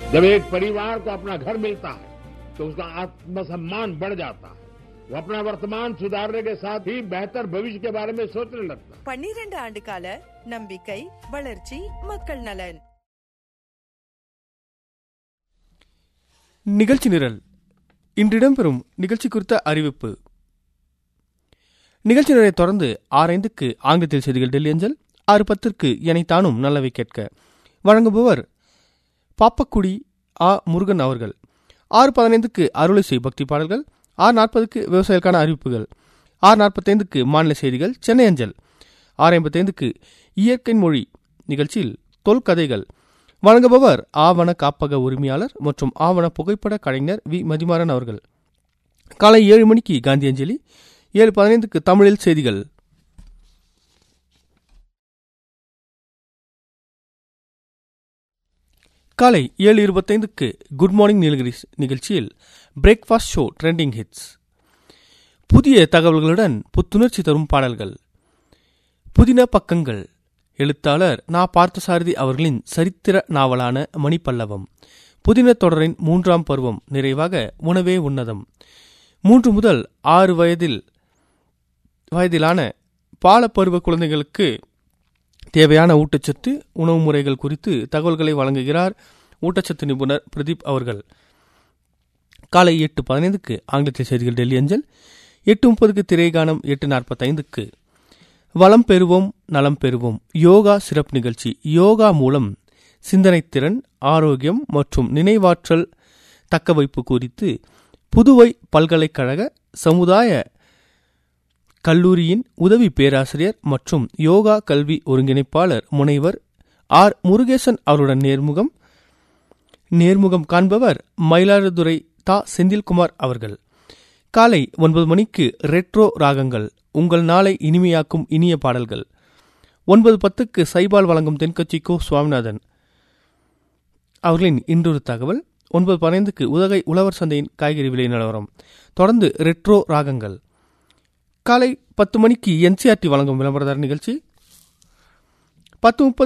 जब एक परिवार को अपना घर मिलता है तो उसका आत्मसम्मान बढ़ जाता है वो अपना वर्तमान सुधारने के साथ ही बेहतर भविष्य के बारे में सोचने लगता है பன்னிரண்டு ஆண்டு கால நம்பிக்கை வளர்ச்சி மக்கள் நலன் நிகழ்ச்சி நிரல் இன்று இடம்பெறும் நிகழ்ச்சி குறித்த அறிவிப்பு நிகழ்ச்சி நிரலை தொடர்ந்து ஆறு ஐந்துக்கு ஆங்கிலத்தில் செய்திகள் டெல்லி அஞ்சல் ஆறு பத்திற்கு எனைத்தானும் நல்லவை கேட்க வழங்குபவர் பாப்பக்குடி ஆ முருகன் அவர்கள் ஆறு பதினைந்துக்கு அருளிசை பக்தி பாடல்கள் ஆறு நாற்பதுக்கு விவசாயிகளுக்கான அறிவிப்புகள் ஆறு நாற்பத்தைந்துக்கு மாநில செய்திகள் சென்னை அஞ்சல் ஆறு ஐம்பத்தைந்துக்கு இயற்கை மொழி நிகழ்ச்சியில் தொல்கதைகள் வழங்குபவர் ஆவண காப்பக உரிமையாளர் மற்றும் ஆவண புகைப்பட கலைஞர் வி மதிமாறன் அவர்கள் காலை ஏழு மணிக்கு காந்தி அஞ்சலி ஏழு பதினைந்துக்கு தமிழில் செய்திகள் காலை ஏழு இருபத்தைந்துக்கு குட் மார்னிங் நீலகிரிஸ் நிகழ்ச்சியில் பிரேக்ஃபாஸ்ட் ஷோ ட்ரெண்டிங் ஹிட்ஸ் புதிய தகவல்களுடன் புத்துணர்ச்சி தரும் பாடல்கள் புதின பக்கங்கள் எழுத்தாளர் நா பார்த்தசாரதி அவர்களின் சரித்திர நாவலான மணிப்பல்லவம் புதின தொடரின் மூன்றாம் பருவம் நிறைவாக உணவே உன்னதம் மூன்று முதல் ஆறு வயதில் வயதிலான பாலப்பருவ குழந்தைகளுக்கு தேவையான ஊட்டச்சத்து உணவு முறைகள் குறித்து தகவல்களை வழங்குகிறார் ஊட்டச்சத்து நிபுணர் பிரதீப் அவர்கள் காலை எட்டு பதினைந்துக்கு ஆங்கிலத்தில் செய்திகள் டெல்லி அஞ்சல் எட்டு முப்பதுக்கு திரைகானம் எட்டு நாற்பத்தைந்துக்கு வளம் பெறுவோம் நலம் பெறுவோம் யோகா சிறப்பு நிகழ்ச்சி யோகா மூலம் சிந்தனைத்திறன் ஆரோக்கியம் மற்றும் நினைவாற்றல் தக்கவைப்பு குறித்து புதுவை பல்கலைக்கழக சமுதாய கல்லூரியின் உதவி பேராசிரியர் மற்றும் யோகா கல்வி ஒருங்கிணைப்பாளர் முனைவர் ஆர் முருகேசன் அவருடன் நேர்முகம் நேர்முகம் காண்பவர் மயிலாடுதுறை தா செந்தில்குமார் அவர்கள் காலை ஒன்பது மணிக்கு ரெட்ரோ ராகங்கள் உங்கள் நாளை இனிமையாக்கும் இனிய பாடல்கள் ஒன்பது பத்துக்கு சைபால் வழங்கும் தென்கட்சி கோ சுவாமிநாதன் அவர்களின் இன்றொரு தகவல் ஒன்பது பதினைந்துக்கு உதகை உழவர் சந்தையின் காய்கறி விலை நிலவரம் தொடர்ந்து ரெட்ரோ ராகங்கள் காலை பத்து மணிக்கு என்சிஆர்டி வழங்கும் விளம்பரதார நிகழ்ச்சி பத்து முப்பது